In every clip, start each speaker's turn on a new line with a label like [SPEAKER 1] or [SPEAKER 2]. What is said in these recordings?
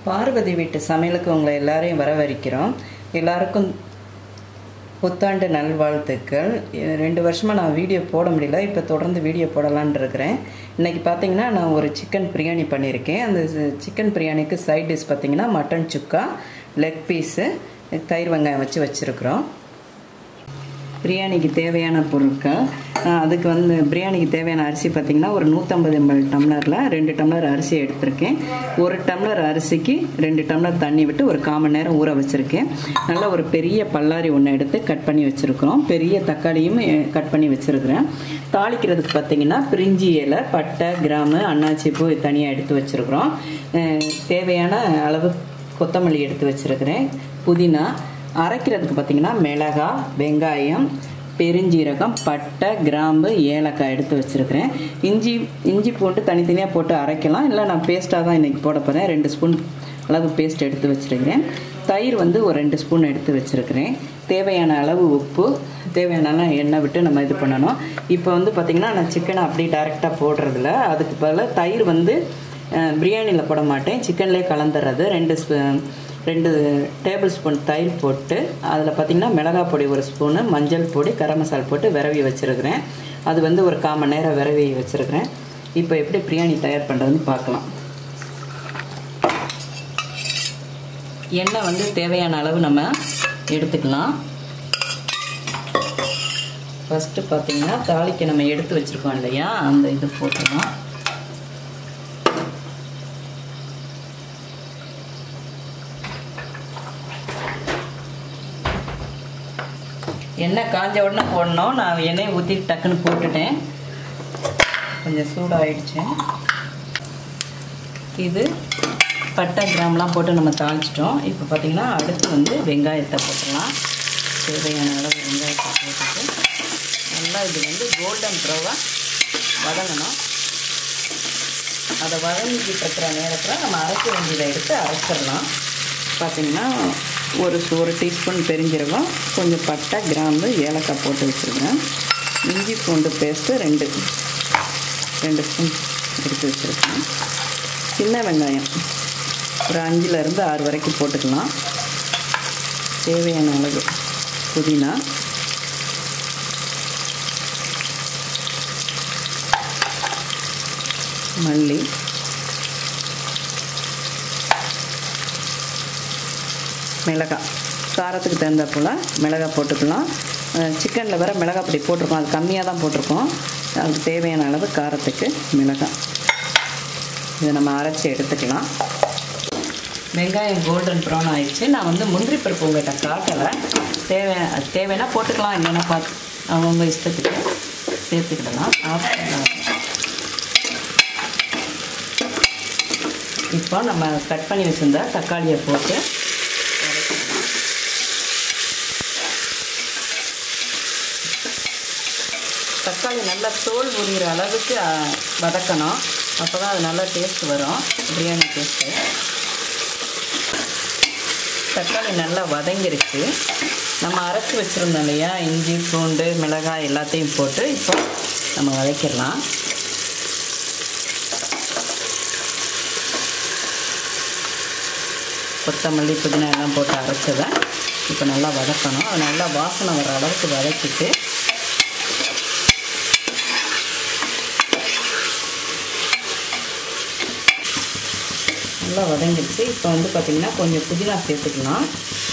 [SPEAKER 1] பார்வதி வீட்டு சமையலுக்கு உங்களை எல்லாரையும் வரவழைக்கிறோம் எல்லாருக்கும் புத்தாண்டு நல்வாழ்த்துக்கள் இது ரெண்டு வருஷமாக நான் வீடியோ போட முடியல இப்போ தொடர்ந்து வீடியோ போடலான்னு இருக்கிறேன் இன்றைக்கி பார்த்தீங்கன்னா நான் ஒரு சிக்கன் பிரியாணி பண்ணியிருக்கேன் அந்த சிக்கன் பிரியாணிக்கு சைட் டிஷ் பார்த்தீங்கன்னா மட்டன் சுக்கா லெக் பீஸு தயிர் வெங்காயம் வச்சு வச்சுருக்குறோம் பிரியாணிக்கு தேவையான பொருட்கள் ஆஹ் அதுக்கு வந்து பிரியாணிக்கு தேவையான அரிசி பார்த்திங்கன்னா ஒரு நூற்றம்பது எம்எல் டம்ளரில் ரெண்டு டம்ளர் அரிசி எடுத்திருக்கேன் ஒரு டம்ளர் அரிசிக்கு ரெண்டு டம்ளர் தண்ணி விட்டு ஒரு காமன் நேரம் ஊற வச்சுருக்கேன் நல்லா ஒரு பெரிய பல்லாரி ஒன்று எடுத்து கட் பண்ணி வச்சுருக்கிறோம் பெரிய தக்காளியும் கட் பண்ணி வச்சுருக்கிறேன் தாளிக்கிறதுக்கு பார்த்திங்கன்னா பிரிஞ்சி இலை பட்டை கிராமு அன்னாச்சி பூ தனியாக எடுத்து வச்சுருக்குறோம் தேவையான அளவு கொத்தமல்லி எடுத்து வச்சுருக்கிறேன் புதினா அரைக்கிறதுக்கு பார்த்தீங்கன்னா மிளகா வெங்காயம் பெருஞ்சீரகம் பட்டை கிராம்பு ஏலக்காய் எடுத்து வச்சுருக்கிறேன் இஞ்சி இஞ்சி போட்டு தனித்தனியாக போட்டு அரைக்கலாம் இல்லை நான் பேஸ்ட்டாக தான் இன்றைக்கி போட போகிறேன் ரெண்டு ஸ்பூன் அளவு பேஸ்ட் எடுத்து வச்சுருக்கிறேன் தயிர் வந்து ஒரு ரெண்டு ஸ்பூன் எடுத்து வச்சுருக்கிறேன் தேவையான அளவு உப்பு தேவையான அளவு எண்ணெய் விட்டு நம்ம இது பண்ணணும் இப்போ வந்து பார்த்திங்கன்னா நான் சிக்கனை அப்படியே டேரெக்டாக போடுறதில்ல அதுக்கு பதிலாக தயிர் வந்து பிரியாணியில் போட மாட்டேன் சிக்கன்லேயே கலந்துடுறது ரெண்டு ஸ்பூ ரெண்டு டேபிள் ஸ்பூன் தயிர் போட்டு அதில் பார்த்திங்கன்னா மிளகாய் பொடி ஒரு ஸ்பூனு மஞ்சள் பொடி கரம் மசால் போட்டு விரவி வச்சுருக்கிறேன் அது வந்து ஒரு கால் மணி நேரம் விரவி வச்சுருக்கிறேன் இப்போ எப்படி பிரியாணி தயார் பண்ணுறதுன்னு பார்க்கலாம் எண்ணெய் வந்து தேவையான அளவு நம்ம எடுத்துக்கலாம் ஃபஸ்ட்டு பார்த்திங்கன்னா தாளிக்கு நம்ம எடுத்து வச்சுருக்கோம் இல்லையா அந்த இது போட்டுக்கலாம் எண்ணெய் காஞ்ச உடனே போடணும் நான் எண்ணெயை ஊற்றி டக்குன்னு போட்டுட்டேன் கொஞ்சம் சூடாகிடுச்சு இது பட்டை கிராம்லாம் போட்டு நம்ம தாளிச்சிட்டோம் இப்போ பார்த்திங்கன்னா அடுத்து வந்து வெங்காயத்தை போட்டுடலாம் தேவையான அளவு வெங்காயத்தை போட்டுட்டு நல்லா இது வந்து கோல்டன் ப்ரௌவாக வதங்கணும் அதை வதங்கிட்டு இருக்கிற நேரத்தில் நம்ம அரைக்க வேண்டியதை எடுத்து அரைச்சிடலாம் பார்த்திங்கன்னா ஒரு ஒரு டீஸ்பூன் பெருஞ்சீரகம் கொஞ்சம் பட்டை கிராம்பு ஏலக்காய் போட்டு வச்சுருக்கேன் இஞ்சி பூண்டு பேஸ்ட்டு ரெண்டு ரெண்டு ஸ்பூன் எடுத்து வச்சுருக்கேன் சின்ன வெங்காயம் ஒரு அஞ்சுலேருந்து ஆறு வரைக்கும் போட்டுக்கலாம் தேவையான அளவு புதினா மல்லி மிளகாய் காரத்துக்கு தகுந்த போல் மிளகாய் போட்டுக்கலாம் சிக்கனில் வேறு மிளகாய் பொடி போட்டிருக்கோம் அது கம்மியாக தான் போட்டிருக்கோம் அதுக்கு தேவையான அளவு காரத்துக்கு மிளகாய் இதை நம்ம அரைச்சி எடுத்துக்கலாம் வெங்காயம் கோல்டன் ப்ரௌன் ஆயிடுச்சு நான் வந்து முந்திரி பருப்பு உங்கள்கிட்ட காட்டலை தேவை தேவைன்னா போட்டுக்கலாம் இல்லைன்னா பார்த்து அவங்கவுங்க இஷ்டத்துக்கு சேர்த்துக்கிடலாம் இப்போ நம்ம கட் பண்ணி வச்சுருந்த தக்காளியை போட்டு தக்காளி நல்லா தோல் உரிகிற அளவுக்கு வதக்கணும் அப்போ தான் அது நல்லா டேஸ்ட் வரும் பிரியாணி டேஸ்ட்டு தக்காளி நல்லா வதங்கிருச்சு நம்ம அரைச்சி வச்சுருந்தோம் இல்லையா இஞ்சி பூண்டு மிளகாய் எல்லாத்தையும் போட்டு இப்போ நம்ம வதக்கிடலாம் கொத்தமல்லி புதினா எல்லாம் போட்டு அரைச்சதை இப்போ நல்லா வதக்கணும் அது நல்லா வாசனை வர அளவுக்கு வதக்கிட்டு நல்லா வதங்கிடுச்சு இப்போ வந்து பார்த்திங்கன்னா கொஞ்சம் புதினா சேர்த்துக்கலாம்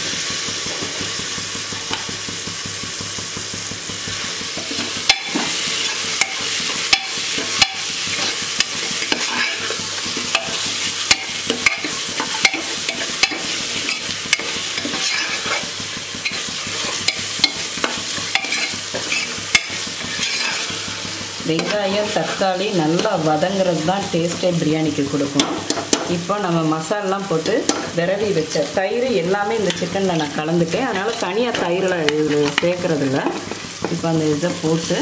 [SPEAKER 1] வெங்காயம் தக்காளி நல்லா வதங்குறது தான் டேஸ்ட்டே பிரியாணிக்கு கொடுக்கும் இப்போ நம்ம மசாலெலாம் போட்டு விரவி வச்ச தயிர் எல்லாமே இந்த சிக்கனில் நான் கலந்துட்டேன் அதனால் தனியாக தயிரில் இது சேர்க்குறதில்ல இப்போ அந்த இதை போட்டு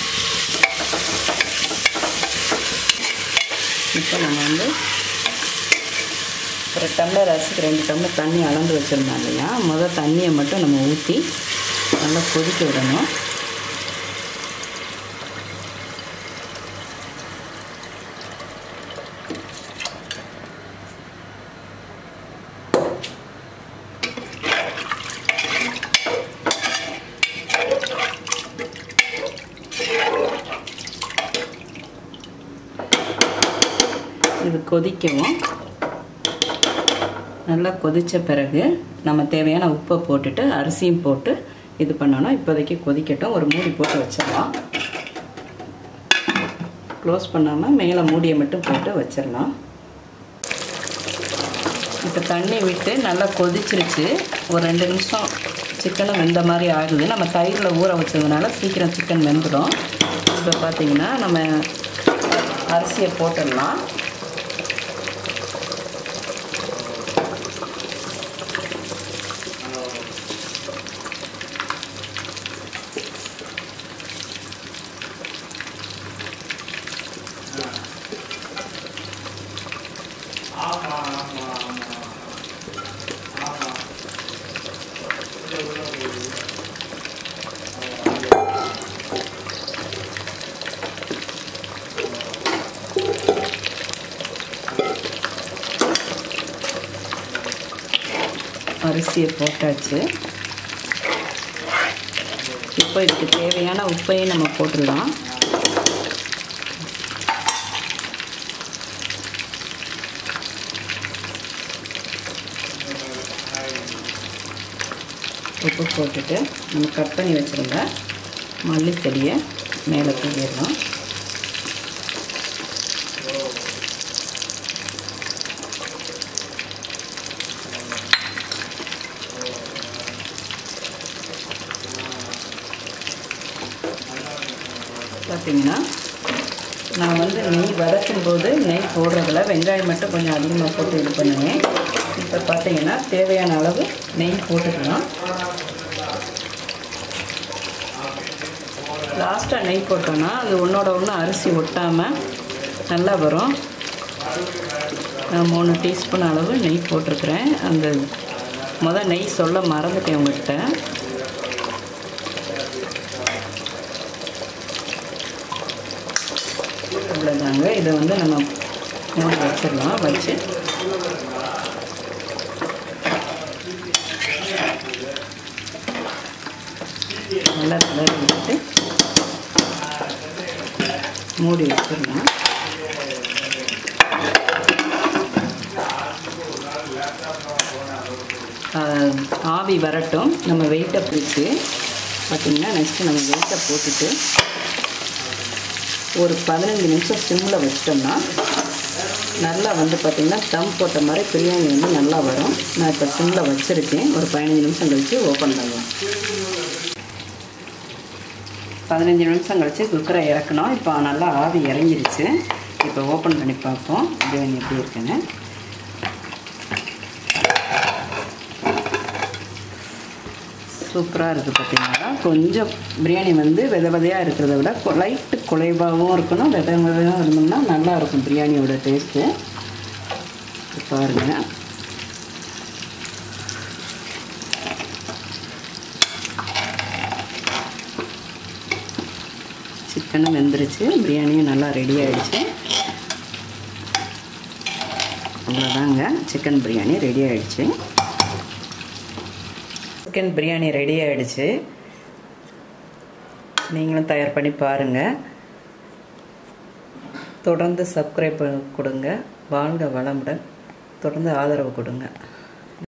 [SPEAKER 1] இப்போ நம்ம வந்து ஒரு டம்ளர் அரிசிக்கு ரெண்டு டம்ளர் தண்ணி அளந்து வச்சுருந்தோம் இல்லையா முதல் தண்ணியை மட்டும் நம்ம ஊற்றி நல்லா கொதிக்க விடணும் இது கொதிக்கவும் நல்லா கொதித்த பிறகு நம்ம தேவையான உப்பை போட்டுட்டு அரிசியும் போட்டு இது பண்ணணும் இப்போதைக்கு கொதிக்கட்டும் ஒரு மூடி போட்டு வச்சிடலாம் க்ளோஸ் பண்ணாமல் மேலே மூடியை மட்டும் போட்டு வச்சிடலாம் இப்போ தண்ணி விட்டு நல்லா கொதிச்சிருச்சு ஒரு ரெண்டு நிமிஷம் சிக்கனும் வெந்த மாதிரி ஆகுது நம்ம தயிரில் ஊற வச்சதுனால சீக்கிரம் சிக்கன் வெந்துடும் இப்போ பார்த்தீங்கன்னா நம்ம அரிசியை போட்டுடலாம் அரிசியை போட்டாச்சு இப்போ இதுக்கு தேவையான உப்பையும் நம்ம போட்டுடலாம் உப்பு போட்டுட்டு நம்ம கட் பண்ணி வச்சுருந்த மல்லித்தடியை மேலே தூக்கிடலாம் பார்த்தீங்கன்னா நான் வந்து நெய் வதக்கும் போது நெய் போடுறதில்ல வெங்காயம் மட்டும் கொஞ்சம் அதிகமாக போட்டு இது பண்ணுவேன் இப்போ பார்த்தீங்கன்னா தேவையான அளவு நெய் போட்டுக்கலாம் லாஸ்ட்டாக நெய் போட்டோன்னா அது ஒன்றோட ஒன்று அரிசி ஒட்டாமல் நல்லா வரும் நான் மூணு டீஸ்பூன் அளவு நெய் போட்டிருக்கிறேன் அந்த மொதல் நெய் சொல்ல மறந்துட்டேன் உங்கள்கிட்ட அவ்வளோதாங்க இதை வந்து நம்ம மூடி வச்சிடலாம் வச்சு நல்லா கிளறி விட்டு மூடி வச்சிடலாம் ஆவி வரட்டும் நம்ம வெயிட்டை பிடிச்சி பார்த்திங்கன்னா நெக்ஸ்ட்டு நம்ம வெயிட்டை போட்டுட்டு ஒரு பதினஞ்சு நிமிஷம் சிம்மில் வச்சிட்டோம்னா நல்லா வந்து பார்த்திங்கன்னா தம் போட்ட மாதிரி பிரியாணி வந்து நல்லா வரும் நான் இப்போ சிம்மில் வச்சுருக்கேன் ஒரு பதினஞ்சு நிமிஷம் கழித்து ஓப்பன் பண்ணலாம் பதினஞ்சு நிமிஷம் கழித்து குக்கரை இறக்கணும் இப்போ நல்லா ஆவி இறங்கிருச்சு இப்போ ஓப்பன் பண்ணி பார்ப்போம் பிரியாணி எப்படி இருக்குன்னு சூப்பராக இருக்குது பார்த்தீங்கன்னா கொஞ்சம் பிரியாணி வந்து வித விதையாக இருக்கிறத விட லைட்டு குலைவாகவும் இருக்கணும் வித விதையாக இருந்தோம்னா நல்லா இருக்கும் பிரியாணியோட டேஸ்ட்டு பாருங்கள் சிக்கனும் வெந்துருச்சு பிரியாணியும் நல்லா ரெடி ஆகிடுச்சு அவ்வளோதாங்க சிக்கன் பிரியாணி ரெடி ஆகிடுச்சு சிக்கன் பிரியாணி ரெடி ஆகிடுச்சு நீங்களும் தயார் பண்ணி பாருங்கள் தொடர்ந்து சப்ஸ்கிரைப் கொடுங்க வாழ்க வளமுடன் தொடர்ந்து ஆதரவு கொடுங்க